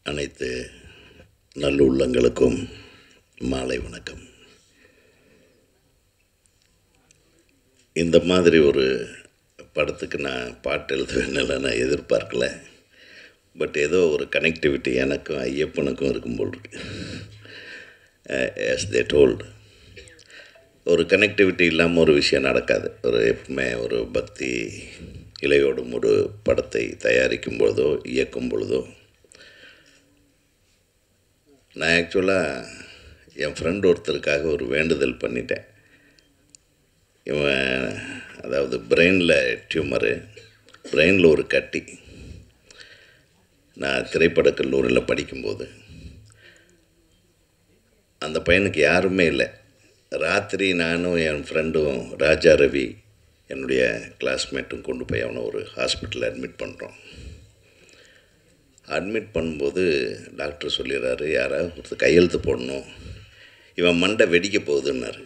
அனைத்து நல்லுள்ளங்களுக்கும் மாலை வணக்கம் இந்த மாதிரி ஒரு படத்துக்கு நான் பாட்டு எழுதுவேன்னு நான் எதிர்பார்க்கல பட் ஏதோ ஒரு கனெக்டிவிட்டி எனக்கும் ஐயப்பனுக்கும் இருக்கும் போல் இருக்கு எஸ் தே டோல்டு ஒரு கனெக்டிவிட்டி இல்லாமல் ஒரு விஷயம் நடக்காது ஒரு எப்பவுமே ஒரு பக்தி இலையோடும் ஒரு படத்தை தயாரிக்கும் பொழுதோ இயக்கும் பொழுதோ நான் ஆக்சுவலாக என் ஃப்ரெண்ட் ஒருத்தருக்காக ஒரு வேண்டுதல் பண்ணிட்டேன் இவன் அதாவது பிரெயினில் டியூமரு பிரெயினில் ஒரு கட்டி நான் திரைப்படக் கல்லூரியில் படிக்கும்போது அந்த பையனுக்கு யாருமே இல்லை ராத்திரி நானும் என் ஃப்ரெண்டும் ராஜா ரவி என்னுடைய கிளாஸ்மேட்டும் கொண்டு போய் அவனை ஒரு ஹாஸ்பிட்டலில் அட்மிட் பண்ணுறோம் அட்மிட் பண்ணும்போது டாக்டர் சொல்லிடுறாரு யாராவது ஒருத்தர் கையெழுத்து போடணும் இவன் மண்டை வெடிக்க போகுதுன்னாரு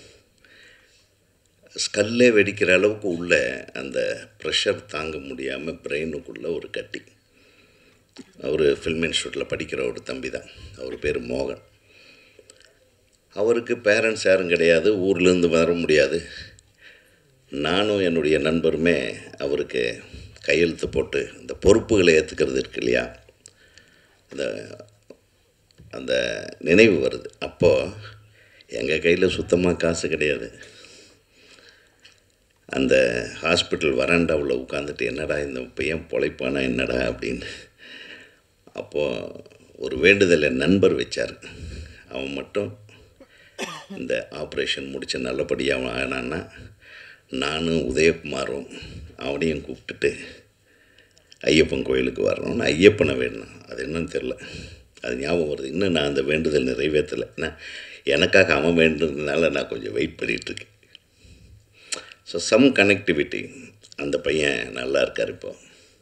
ஸ்கல்லே வெடிக்கிற அளவுக்கு உள்ள அந்த ப்ரெஷர் தாங்க முடியாமல் பிரெயினுக்குள்ளே ஒரு கட்டி அவர் ஃபில்ம் இன்ஸ்டியூட்டில் படிக்கிற ஒரு தம்பி தான் அவர் பேர் மோகன் அவருக்கு பேரண்ட்ஸ் யாரும் கிடையாது ஊர்லேருந்து வர முடியாது நானும் என்னுடைய நண்பருமே அவருக்கு கையெழுத்து போட்டு இந்த பொறுப்புகளை ஏற்றுக்கிறது இருக்கு இல்லையா அந்த அந்த நினைவு வருது அப்போது எங்கள் கையில் சுத்தமாக காசு கிடையாது அந்த ஹாஸ்பிட்டல் வராண்டாவில் உட்காந்துட்டு என்னடா இந்த பையன் பொழைப்பானா என்னடா அப்படின்னு அப்போது ஒரு வேண்டுதலை நண்பர் வச்சார் அவன் மட்டும் இந்த ஆப்ரேஷன் முடித்து நல்லபடியாக அவன் ஆனான்னா நானும் உதயகுமாரும் அவனையும் கூப்பிட்டுட்டு ஐயப்பன் கோயிலுக்கு வரணும்னு ஐயப்பனை வேணும் அது என்னன்னு தெரில அது ஞாபகம் வருது இன்னும் நான் அந்த வேண்டுதல் நிறைவேற்றலை ஏன்னா எனக்காக அவன் வேண்டுறதுனால நான் கொஞ்சம் வெயிட் பண்ணிகிட்ருக்கேன் ஸோ சம் கனெக்டிவிட்டி அந்த பையன் நல்லா இருக்கார் இப்போ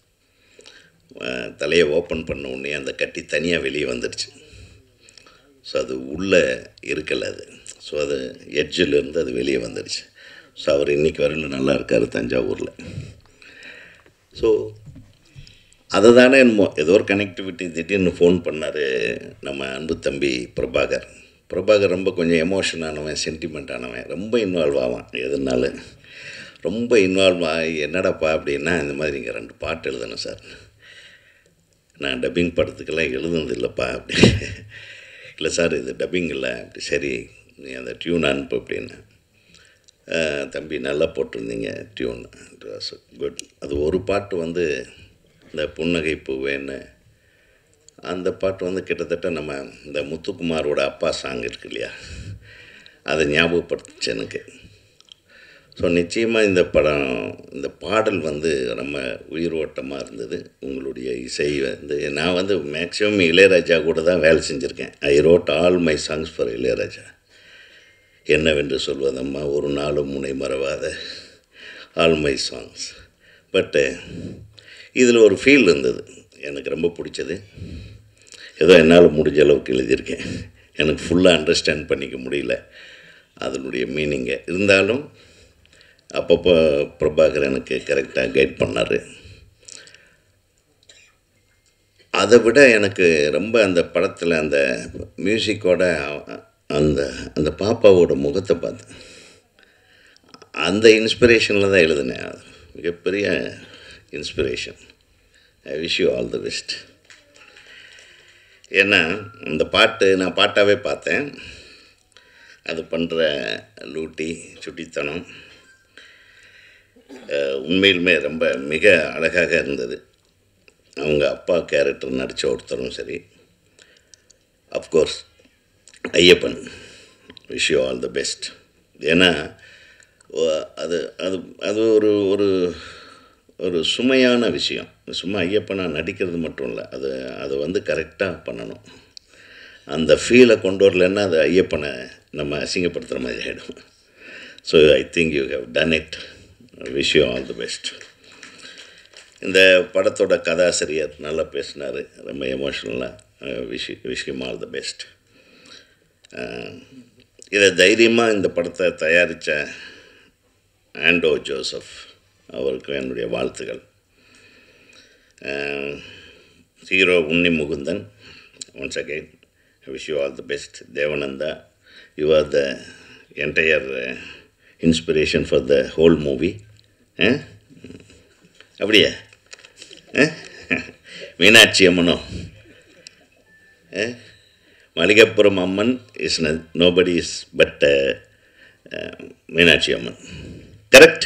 தலையை ஓப்பன் பண்ண உடனே அந்த கட்டி தனியாக வெளியே வந்துடுச்சு ஸோ அது உள்ளே இருக்கலை அது ஸோ அது எட்ஜில் இருந்து அது வெளியே வந்துடுச்சு ஸோ அவர் இன்றைக்கி வரையிலும் நல்லா இருக்கார் தஞ்சாவூரில் ஸோ அதை தானே என்னமோ ஏதோ ஒரு கனெக்டிவிட்டி திடீர்னு ஃபோன் பண்ணார் நம்ம அன்பு தம்பி பிரபாகர் பிரபாகர் ரொம்ப கொஞ்சம் எமோஷன் ஆனவன் சென்டிமெண்ட் ஆனவன் ரொம்ப இன்வால்வ் ஆவான் எதுனாலும் ரொம்ப இன்வால்வ் ஆகி என்னடாப்பா அப்படின்னா இந்த மாதிரி இங்கே ரெண்டு பாட்டு எழுதணும் சார் நான் டப்பிங் படத்துக்கெல்லாம் எழுதுனது இல்லைப்பா அப்படி இல்லை சார் இது டப்பிங் இல்லை அப்படி சரி நீ அந்த டியூன் அனுப்பு அப்படின்னு தம்பி நல்லா போட்டிருந்தீங்க டியூன் குட் அது ஒரு பாட்டு வந்து இந்த புன்னகை பூவேன்னு அந்த பாட்டு வந்து கிட்டத்தட்ட நம்ம இந்த முத்துக்குமாரோட அப்பா சாங் இருக்கு இல்லையா அதை ஞாபகப்படுத்துச்சு எனக்கு ஸோ நிச்சயமாக இந்த படம் இந்த பாடல் வந்து நம்ம உயிரோட்டமாக இருந்தது உங்களுடைய இசை வந்து நான் வந்து மேக்ஸிமம் இளையராஜா கூட தான் வேலை செஞ்சுருக்கேன் I wrote all my songs for Ilaiyaraaja என்னவென்று சொல்வதம்மா ஒரு நாளும் முனை மறவாத ஆல் மை சாங்ஸ் பட்டு இதில் ஒரு ஃபீல் இருந்தது எனக்கு ரொம்ப பிடிச்சது ஏதோ என்னால் முடிஞ்ச அளவுக்கு எழுதியிருக்கேன் எனக்கு ஃபுல்லாக அண்டர்ஸ்டாண்ட் பண்ணிக்க முடியல அதனுடைய மீனிங்கை இருந்தாலும் அப்பப்போ பிரபாகர் எனக்கு கரெக்டாக கைட் பண்ணார் அதை விட எனக்கு ரொம்ப அந்த படத்தில் அந்த மியூசிக்கோட அந்த அந்த பாப்பாவோட முகத்தை பார்த்தேன் அந்த இன்ஸ்பிரேஷனில் தான் எழுதினேன் அது மிகப்பெரிய inspiration I wish you all the best ஏன்னா அந்த பாட்டு நான் பாட்டாகவே பார்த்தேன் அது பண்ணுற லூட்டி சுட்டித்தனம் உண்மையிலுமே ரொம்ப மிக அழகாக இருந்தது அவங்க அப்பா கேரக்டர் நடித்த ஒருத்தரும் சரி of course Ayyappan wish you all the best ஏன்னா அது அது அது ஒரு ஒரு ஒரு சுமையான விஷயம் சும்மா ஐயப்பனாக நடிக்கிறது மட்டும் இல்லை அது அதை வந்து கரெக்டாக பண்ணணும் அந்த ஃபீலை கொண்டு வரலன்னா அது ஐயப்பனை நம்ம அசிங்கப்படுத்துகிற மாதிரி ஆகிடும் so I think you have done it wish you all the best இந்த படத்தோட கதாசிரியர் நல்லா பேசினார் ரொம்ப எமோஷ்னலாக wish wish you all the best இதை தைரியமாக இந்த படத்தை தயாரித்த ஆண்டோ ஜோசப் அவருக்கு என்னுடைய வாழ்த்துக்கள் hero Unni Mukundan once again I wish you all the best Devananda you are the entire inspiration for the whole movie அப்படியா அஹ்? மீனாட்சி அம்மனும் அஹ்? Malikappuram Amman is nobody is but Meenakshi Amman correct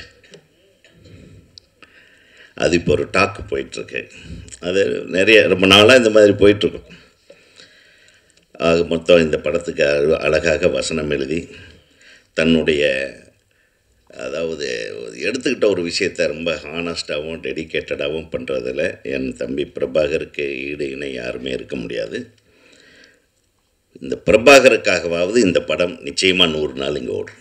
அது இப்போ ஒரு டாக்கு போயிட்டுருக்கு அது நிறைய ரொம்ப நாளாக இந்த மாதிரி போயிட்டுருக்கும் ஆக மொத்தம் இந்த படத்துக்கு அழ- அழகாக வசனம் எழுதி தன்னுடைய அதாவது எடுத்துக்கிட்ட ஒரு விஷயத்தை ரொம்ப ஹானஸ்டாகவும் டெடிக்கேட்டடாகவும் பண்ணுறதில் என் தம்பி பிரபாகருக்கு ஈடு இணை யாருமே இருக்க முடியாது இந்த பிரபாகருக்காகவாவது இந்த படம் நிச்சயமாக நூறு நாள் இங்கே ஓடும்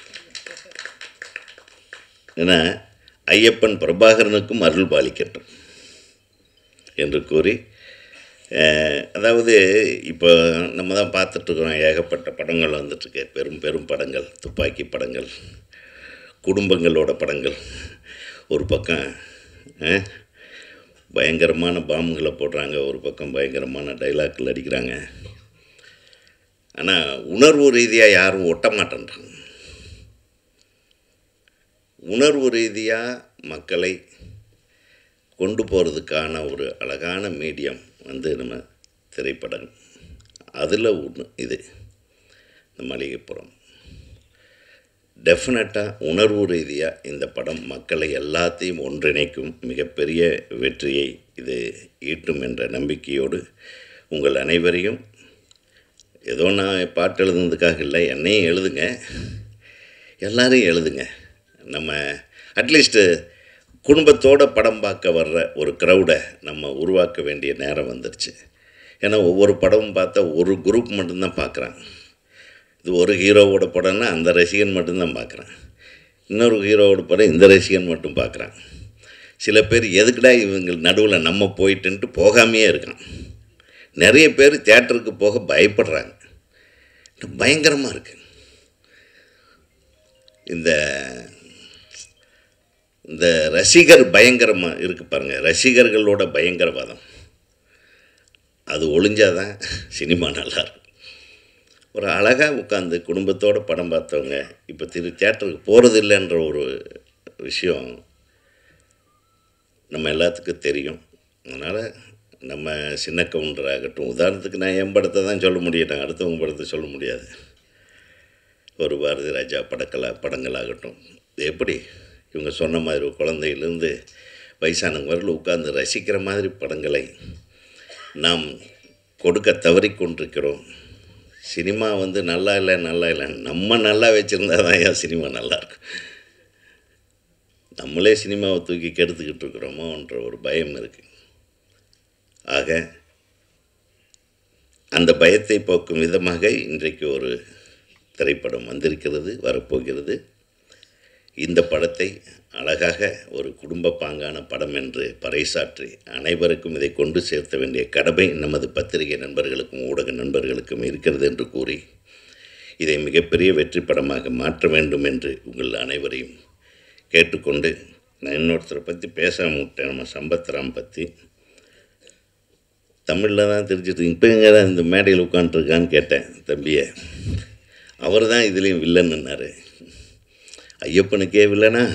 ஏன்னா ஐயப்பன் பிரபாகரனுக்கும் அருள் பாலிக்கட்டும் என்று கூறி அஹ், அதாவது இப்போ நம்ம தான் பார்த்துட்ருக்குறோம் ஏகப்பட்ட படங்கள் வந்துட்டுருக்கு பெரும் பெரும் படங்கள் துப்பாக்கி படங்கள் குடும்பங்களோட படங்கள் ஒரு பக்கம் அஹ், பயங்கரமான பாம்புகளை போடுறாங்க ஒரு பக்கம் பயங்கரமான டைலாக்கள் அடிக்கிறாங்க ஆனால் உணர்வு ரீதியாக யாரும் ஒட்ட மாட்டேன்றாங்க உணர்வு ரீதியாக மக்களை கொண்டு போகிறதுக்கான ஒரு அழகான மீடியம் வந்து நம்ம திரைப்படம் அதில் ஒன்று இது இந்த மளிகைப்புறம் டெஃபினட்டாக உணர்வு ரீதியாக இந்த படம் மக்களை எல்லாத்தையும் ஒன்றிணைக்கும் மிகப்பெரிய வெற்றியை இது ஈட்டும் என்ற நம்பிக்கையோடு உங்கள் அனைவரையும் ஏதோ நான் பாட்டு எழுதுனதுக்காக இல்லை என்னையும் எழுதுங்க எல்லாரையும் எழுதுங்க நம்ம அட்லீஸ்ட்டு குடும்பத்தோட படம் பார்க்க வர்ற ஒரு க்ரௌடை நம்ம உருவாக்க வேண்டிய நேரம் வந்துருச்சு ஏன்னா ஒவ்வொரு படமும் பார்த்தா ஒரு குரூப் மட்டும்தான் பார்க்குறாங்க இது ஒரு ஹீரோவோட படம்னா அந்த ரசிகன் மட்டும்தான் பார்க்குறான் இன்னொரு ஹீரோவோட படம் இந்த ரசிகன் மட்டும் பார்க்குறான் சில பேர் எதுக்குடா இவங்க நடுவில் நம்ம போயிட்டுன்ட்டு போகாமையே இருக்கான் நிறைய பேர் தேட்டருக்கு போக பயப்படுறாங்க பயங்கரமாக இருக்கு இந்த இந்த ரசிகர் பயங்கரமாக இருக்கு பாருங்க ரசிகர்களோட பயங்கரவாதம் அது ஒளிஞ்சாதான் சினிமா நல்லா இருக்கும் ஒரு அழகாக உட்காந்து குடும்பத்தோட படம் பார்த்தவங்க இப்போ திரு தேட்டருக்கு போகிறது இல்லைன்ற ஒரு விஷயம் நம்ம எல்லாத்துக்கும் தெரியும் அதனால் நம்ம சின்ன கவுண்டர் ஆகட்டும் உதாரணத்துக்கு நான் என் படத்தை தான் சொல்ல முடியும் நான் அடுத்தவங்க படத்தை சொல்ல முடியாது ஒரு பாரதி ராஜா படக்கலா படங்களாகட்டும் எப்படி இவங்க சொன்ன மாதிரி ஒரு குழந்தையிலேருந்து வயசானவங்க வரல உட்கார்ந்து ரசிக்கிற மாதிரி படங்களை நாம் கொடுக்க தவறிக்கொண்டிருக்கிறோம் சினிமா வந்து நல்லா இல்லை நல்லா இல்லை நம்ம நல்லா வச்சுருந்தா தான் ஏன் சினிமா நல்லாயிருக்கும் நம்மளே சினிமாவை தூக்கி கெடுத்துக்கிட்டு இருக்கிறோமோன்ற ஒரு பயம் இருக்குது ஆக அந்த பயத்தை போக்கும் விதமாக இன்றைக்கு ஒரு திரைப்படம் வந்திருக்கிறது வரப்போகிறது இந்த படத்தை அழகாக ஒரு குடும்ப பாங்கான படம் என்று பறைசாற்றி அனைவருக்கும் இதை கொண்டு சேர்த்த வேண்டிய கடமை நமது பத்திரிகை நண்பர்களுக்கும் ஊடக நண்பர்களுக்கும் இருக்கிறது என்று கூறி இதை மிகப்பெரிய வெற்றி படமாக மாற்ற வேண்டும் என்று உங்கள் அனைவரையும் கேட்டுக்கொண்டு நான் இன்னொருத்தரை பற்றி பேசாம விட்டேன் நம்ம சம்பத்ராம் பற்றி தமிழில் தான் தெரிஞ்சுட்டு இப்போ எங்கே தான் இந்த மேடையில் உட்காந்துருக்கான்னு கேட்டேன் தம்பியை அவர் தான் இதுலேயும் வில்லன்னாரு ஐயப்பனுக்கே வில்லனா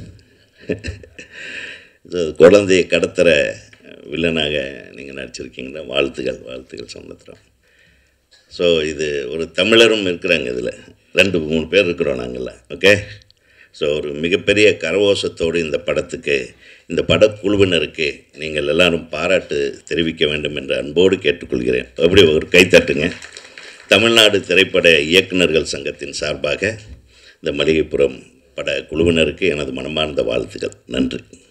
இது குழந்தையை கடத்துகிற வில்லனாக நீங்கள் நடிச்சிருக்கீங்களா வாழ்த்துக்கள் வாழ்த்துக்கள் சம்பத்ராம் ஸோ இது ஒரு தமிழரும் இருக்கிறாங்க இதில் ரெண்டு மூணு பேர் இருக்கிறோம் நாங்கள்லாம் ஓகே ஸோ ஒரு மிகப்பெரிய கரவோசத்தோடு இந்த படத்துக்கு இந்த படக்குழுவினருக்கு நீங்கள் எல்லாரும் பாராட்டு தெரிவிக்க வேண்டும் என்று அன்போடு கேட்டுக்கொள்கிறேன் அப்படி ஒரு கைத்தட்டுங்க தமிழ்நாடு திரைப்பட இயக்குனர்கள் சங்கத்தின் சார்பாக இந்த மளிகைப்புறம் பட குழுவினருக்கு எனது மனமார்ந்த வாழ்த்துக்கள் நன்றி